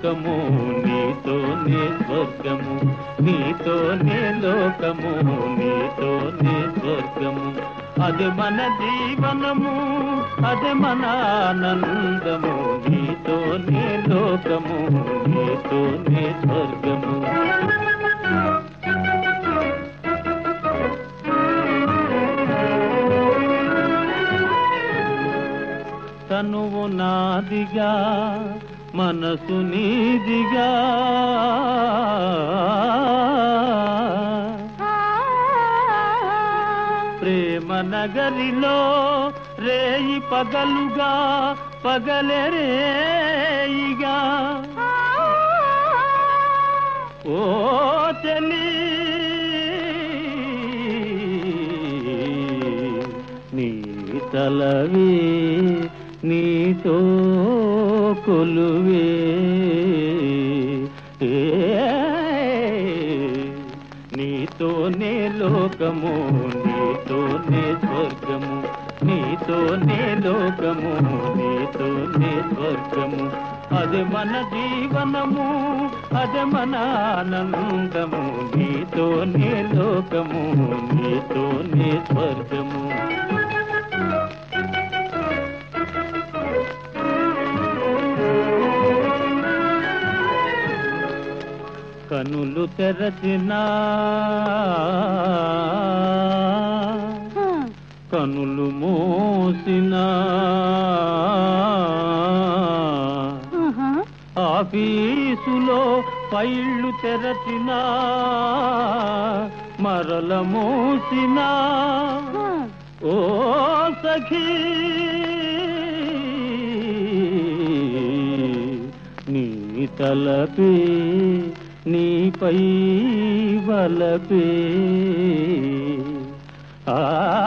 లోకము నీతోనే స్వర్గము నీతోనే లోకము నీతోనే స్వర్గము అది మన జీవనము అది మన ఆనందము నీతోనే లోకము నీతోనే స్వర్గము తనువు నాదిగా మనసు నీదిగా ప్రేమ నగరిలో రేయి పగలుగా పగలే రేయిగా ఓ చలి నీ తలవే నీతో కొలువే ఏ, నీతోనే లోకము నీతోనే స్వర్గము నీతోనే లోకము నీతోనే స్వర్గము అది మన జీవనము అది మన ఆనందము నీతోనే లోకము నీతోనే స్వర్గము కనులు తెరచినా కనులు మోసినా ఆఫీసులో ఫైళ్ళు తెరచినా మరల మోసినా ఓ సఖీ నీ తలపే నీపై వలపే ఆ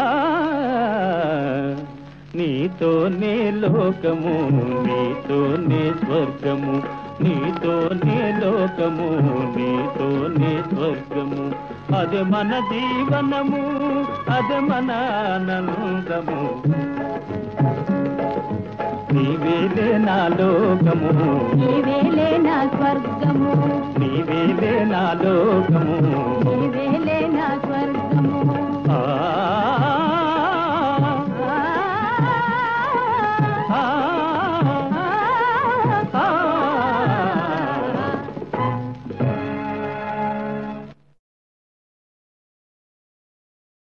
నీతోనే లోకము నీతోనే స్వర్గము నీతోనే లోకము నీతోనే స్వర్గము అది మన జీవనము అది మన ఆనందము నీవేలే నా లోకము నీవేలే నా స్వర్గము నీవేలే నా లోకము నీవేలే